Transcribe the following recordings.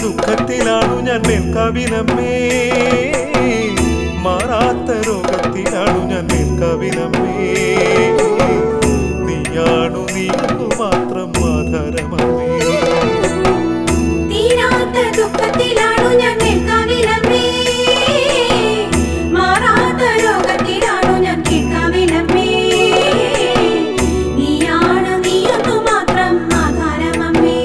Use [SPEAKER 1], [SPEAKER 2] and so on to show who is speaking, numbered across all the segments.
[SPEAKER 1] ദുഃഖത്തിലാണു ഞാൻ മേൽക്കാവിനമ്മേ മാറാത്ത രോഗത്തിലാണു ഞാൻ മേൽക്കാവിനമ്മേ നീയാണു നീയൊന്നു മാത്രം ആധാരമമ്മേ
[SPEAKER 2] തീരാത്ത ദുഃഖത്തിലാണു ഞാൻ നിൽക്കാവിലമ്മേ മാറാത്ത രോഗത്തിലാണു ഞാൻ കേൾക്കാവിലമ്മേ നീയാണ് നീയൊന്നു മാത്രം ആധാരമമ്മേ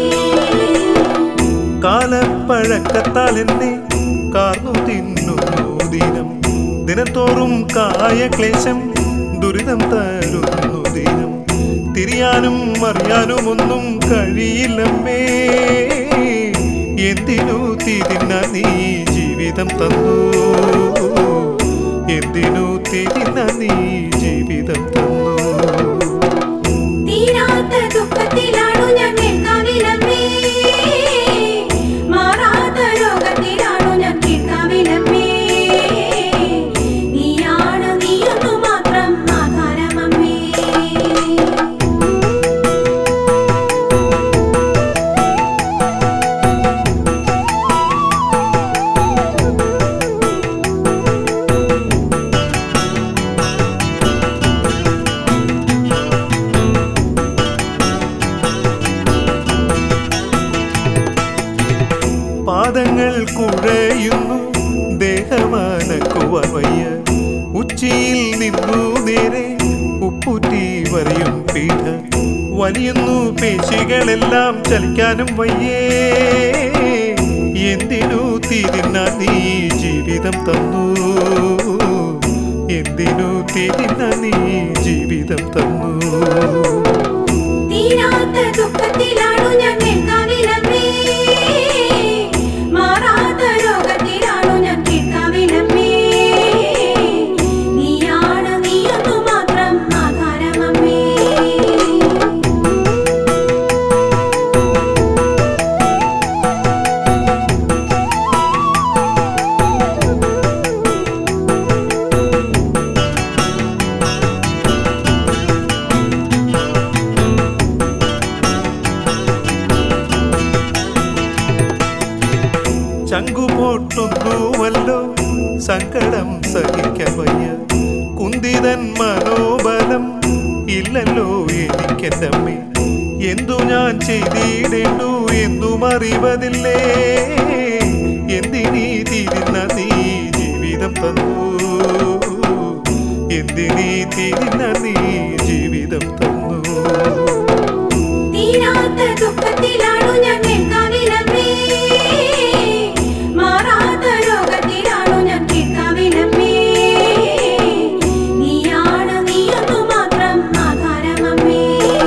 [SPEAKER 1] കാലപ്പഴക്കത്താൽ എന്നെ കാർന്നു തിന്നുന്നു ദിനം ദിനത്തോറും കായക്ലേശം ദുരിതം തരുന്നു ദിനം തിരിയാനും അറിയാനും ഒന്നും കഴിയില്ലമ്മേ എന്തിനു തിരിഞ്ഞ നീ ജീവിതം തന്നു എന്തിനു തിരിഞ്ഞ നീ ജീവിതം തന്നു
[SPEAKER 2] തീരാത്ത ദുഃഖത്തിലാണു ഞാൻ നിൽക്കാവിലമ്മേ മാറാത്ത രോഗത്തിലാണു ഞാൻ കേൾക്കാവിലമ്മേ നീയാണ് നീയൊന്നു മാത്രം ആധാരമമ്മേ
[SPEAKER 1] പാദങ്ങൾ കുഴയുന്നു ദേഹമാനക്കുവാൻ വയ്യ ഉച്ചിയിൽ നിന്നു നേരെ ഉപ്പൂറ്റി വരയും പീഠ വലിയുന്നു പേശികളെല്ലാം ചലിക്കാനും വയ്യേ എന്തിനു തിരിഞ്ഞ നീ ജീവിതം തന്നു എന്തിനു തിരിഞ്ഞ നീ ജീവിതം തന്നു
[SPEAKER 2] തീരാത്ത ദുഃഖത്തിലാണു ഞാൻ നിൽക്കാവിലമ്മേ മാറാത്ത രോഗത്തിലാണു ഞാൻ കേൾക്കാവിലമ്മേ നീയാണ് നീയൊന്നു മാത്രം ആധാരമമ്മേ
[SPEAKER 1] ചങ്കുപൊട്ടുന്നുവല്ലോ സങ്കടം സഹിക്കാൻ വയ്യ കുന്തിതൻ മനോബലം ഇല്ലല്ലോ എനിക്കെന്റെ അമ്മേ എന്തു ഞാൻ ചെയ്തിടേണ്ടു എന്തും അറിവതില്ലേ എന്തിനീ തിരിഞ്ഞ നീ ജീവിതം തന്നു എന്തിനീ തിരിഞ്ഞ നീ ജീവിതം തന്നു
[SPEAKER 2] തീരാത്ത ദുഃഖത്തിലാണു ഞാൻ നിൽക്കാവിലമ്മേ മാറാത്ത രോഗത്തിലാണു ഞാൻ കേൾക്കാവിലമ്മേ നീയാണ് നീയൊന്നു മാത്രം ആധാരമമ്മേ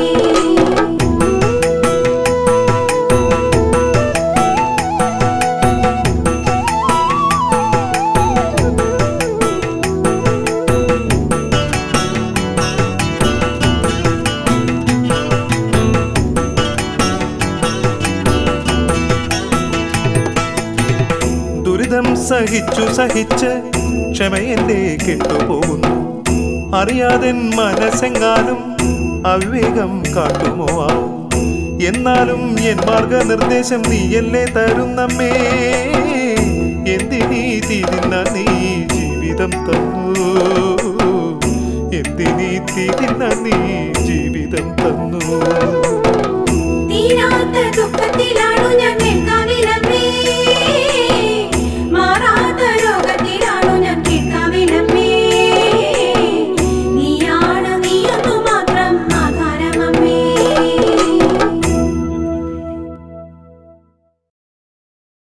[SPEAKER 1] ദുരിതം സഹിച്ചു സഹിച്ച് ക്ഷമയെന്റെ കെട്ടുപോകുന്നു അറിയാതെ മനസ്സെങ്ങാനും അവിവേകം കാട്ടുമോ ആവും എന്നാലും എൻ മാർഗനിർദ്ദേശം നീയല്ലേ തരുന്നമ്മേ എന്തിനീ തിരിഞ്ഞ നീ ജീവിതം തന്നു